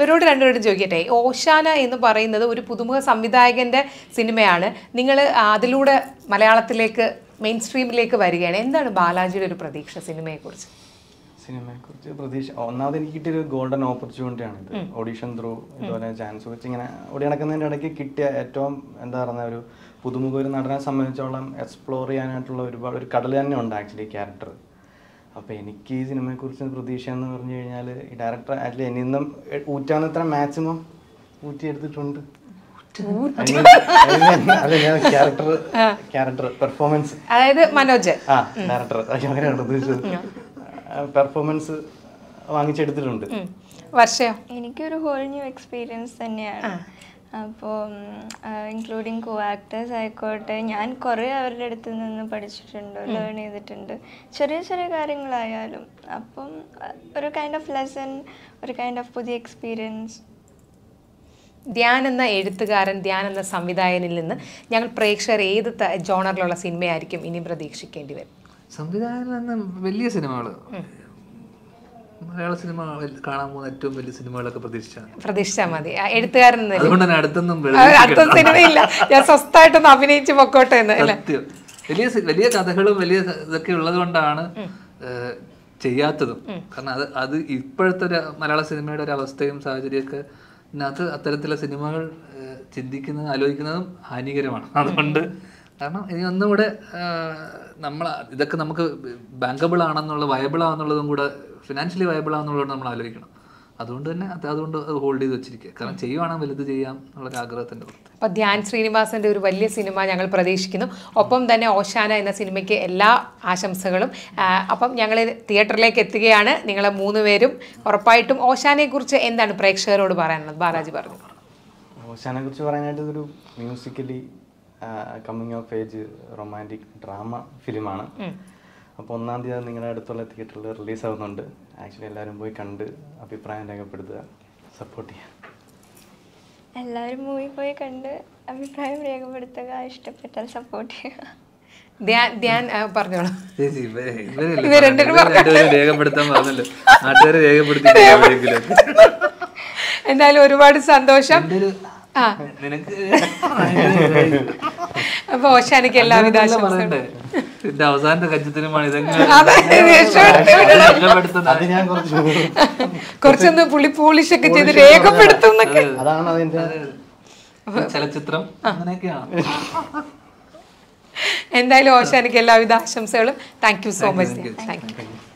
ഇവരോട് രണ്ടുപേരും ചോദിക്കട്ടെ ഓശാന എന്ന് പറയുന്നത് ഒരു പുതുമുഖ സംവിധായകന്റെ സിനിമയാണ് നിങ്ങൾ അതിലൂടെ മലയാളത്തിലേക്ക് മെയിൻ സ്ട്രീമിലേക്ക് വരികയാണ് എന്താണ് ബാലാജിയുടെ ഒരു പ്രതീക്ഷ സിനിമയെക്കുറിച്ച് സിനിമയെ കുറിച്ച് പ്രതീക്ഷ ഒന്നാമത് എനിക്ക് കിട്ടിയൊരു ഗോൾഡൻ ഓപ്പർച്യൂണിറ്റി ആണ് ഇത് ഓഡീഷൻ ത്രൂ ഇതുപോലെ ചാൻസ് വെച്ച് ഇങ്ങനെ ഓടി നടക്കുന്നതിൻ്റെ ഇടയ്ക്ക് കിട്ടിയ ഏറ്റവും എന്താ പറയുക ഒരു പുതുമുഖ ഒരു നടനെ സംബന്ധിച്ചോളം എക്സ്പ്ലോർ ചെയ്യാനായിട്ടുള്ള ഒരുപാട് ഒരു കടൽ തന്നെ ഉണ്ട് ആക്ച്വലി ക്യാരക്ടർ അപ്പോൾ എനിക്ക് ഈ സിനിമയെക്കുറിച്ച് പ്രതീക്ഷ എന്ന് പറഞ്ഞു കഴിഞ്ഞാൽ ഈ ഡയറക്ടർ ആക്ച്വലി എന്നിൽ നിന്നും ഊറ്റാവുന്ന ഇത്ര മാക്സിമം ഊറ്റിയെടുത്തിട്ടുണ്ട് അല്ല ഞാൻ ക്യാരക്ടർ ക്യാരക്ടർ പെർഫോമൻസ് അതായത് മനോജ് ആ ഡയറക്ടർ അങ്ങനെയാണ് ഉദ്ദേശിച്ചത് പെർഫോമൻസ് വാങ്ങിച്ചെടുത്തിട്ടുണ്ട് ഉം. വർഷയോ എനിക്കൊരു ഹോൾ ന്യൂ എക്സ്പീരിയൻസ് തന്നെയാണ് അപ്പോൾ ഇൻക്ലൂഡിങ് കോ ആക്ടേഴ്സ് ആയിക്കോട്ടെ ഞാൻ കുറേ അവരുടെ അടുത്ത് നിന്ന് പഠിച്ചിട്ടുണ്ട് ലേൺ ചെയ്തിട്ടുണ്ട് ചെറിയ ചെറിയ കാര്യങ്ങളായാലും അപ്പം അഹ് ഒരു കൈൻഡ് ഓഫ് ലെസൺ ഒരു കൈൻഡ് ഓഫ് പുതിയ എക്സ്പീരിയൻസ് ധ്യാൻ എന്ന എഴുത്തുകാരൻ ധ്യാൻ എന്ന സംവിധായകനിൽ നിന്ന് ഞങ്ങൾ പ്രേക്ഷകർ ഏത് ത- ജോണറിലുള്ള സിനിമയായിരിക്കും ഇനി പ്രതീക്ഷിക്കേണ്ടി വരും സംവിധായകൻ എന്ന വലിയ സിനിമകൾ മലയാള സിനിമ കാണാൻ പോകുന്ന ഏറ്റവും വലിയ സിനിമകളൊക്കെ പ്രതീക്ഷിച്ചാണ് പ്രതീക്ഷിച്ചാൽ മതി ആ എഴുത്തുകാരൻ എന്ന നിലയിൽ. അതുകൊണ്ട് തന്നെ അടുത്തൊന്നും ആ, അടുത്ത സിനിമയില്ല ഞാൻ സ്വസ്ഥമായിട്ടൊന്ന് അഭിനയിച്ച് പൊക്കോട്ടെ എന്ന് അല്ലേ സത്യം വലിയ സി- വലിയ കഥകളും വലിയ ക- ഇതൊക്കെ ഉള്ളത് കൊണ്ടാണ് ഏഹ്, ചെയ്യാത്തതും കാരണം അത് അത് ഇപ്പോഴത്തെ ഒരു മലയാള സിനിമയുടെ ഒരു അവസ്ഥയും സാഹചര്യമൊക്കെ ഇതിനകത്ത് അത്തരത്തിലുള്ള സിനിമകൾ ഏഹ്, ചിന്തിക്കുന്നതും ആലോചിക്കുന്നതും ഹാനികരമാണ് അതുകൊണ്ട് കാരണം ഇനി ഒന്നും കൂടെ നമ്മൾ ഇതൊക്കെ നമുക്ക് ബാങ്കബിൾ ആണെന്നുള്ള വയബിൾ ആണെന്നുള്ളതും കൂടെ ഫിനാൻഷ്യലി വയബിൾ ആണെന്നുള്ളത് നമ്മൾ ആലോചിക്കണം അതുകൊണ്ട് തന്നെ അത് അതുകൊണ്ട് അത് ഹോൾഡ് ചെയ്ത് വെച്ചിരിക്കുക കാരണം ചെയ്യുവാണെങ്കിൽ വലുത് ചെയ്യാം എന്നുള്ളൊരു ആഗ്രഹത്തിൻ്റെ പുറത്ത് അപ്പൊ ധ്യാൻ ശ്രീനിവാസന്റെ ഒരു വലിയ സിനിമ ഞങ്ങൾ പ്രതീക്ഷിക്കുന്നു ഒപ്പം തന്നെ ഓശാന എന്ന സിനിമയ്ക്ക് എല്ലാ ആശംസകളും ആ, അപ്പം ഞങ്ങൾ തിയേറ്ററിലേക്ക് എത്തുകയാണ് നിങ്ങളെ മൂന്ന് പേരും ഉറപ്പായിട്ടും ഓശാനയെ കുറിച്ച് എന്താണ് പ്രേക്ഷകരോട് പറയാനുള്ളത് ബാലാജി പറഞ്ഞു ഓശാനെ കുറിച്ച് പറയാനായിട്ട് ഇതൊരു musically coming of age romantic drama ഫിലിമാണ് അപ്പോൾ ഒന്നാം തീയതി നിങ്ങളുടെ അടുത്തുള്ള തിയേറ്ററിൽ റിലീസ് ആവുന്നുണ്ട് ആക്ച്വലി എല്ലാവരും പോയി കണ്ട് അഭിപ്രായം രേഖപ്പെടുത്തുക സപ്പോർട്ട് ചെയ്യുക എല്ലാവരും മൂവി പോയി കണ്ട് അഭിപ്രായം രേഖപ്പെടുത്തുക ഇഷ്ടപ്പെട്ടാൽ സപ്പോർട്ട് ചെയ്യുക ധ്യാൻ ധ്യാൻ ആ, പറഞ്ഞോളൂ ചേച്ചി, ഇവരെ- ഇവരല്ലേ ഇവർ രണ്ടുപേരും പറഞ്ഞത്? ഇവര് രണ്ടുപേരും രേഖപ്പെടുത്താൻ പറഞ്ഞല്ലോ നാട്ടുകാരെ രേഖപ്പെടുത്തി എന്തായാലും ഒരുപാട് സന്തോഷം ആ നിനക്ക് അപ്പൊ ഓശാനയ്ക്ക് എല്ലാവിധ അങ്ങനെയല്ല ആശംസകളും പറയണ്ടേ എന്റെ അവസാനത്തെ കജ്ജത്തിനുമാണ് ഇതെങ്ങനെ അതെ, രക്ഷപ്പെടുത്തി വിടണം. രക്ഷപ്പെടുത്തുന്ന അത് ഞാൻ കുറച്ച് കുറച്ചൊന്ന് പുളി പോളിഷ് ഒക്കെ ചെയ്ത് രേഖപ്പെടുത്തും എന്നൊക്കെ അതാണ് അതിൻ്റെ ചലച്ചിത്രം അങ്ങനെയൊക്കെയാണ് എന്തായാലും ഓശാനയ്ക്ക് എല്ലാവിധ ആശംസകളും thank you so much thank U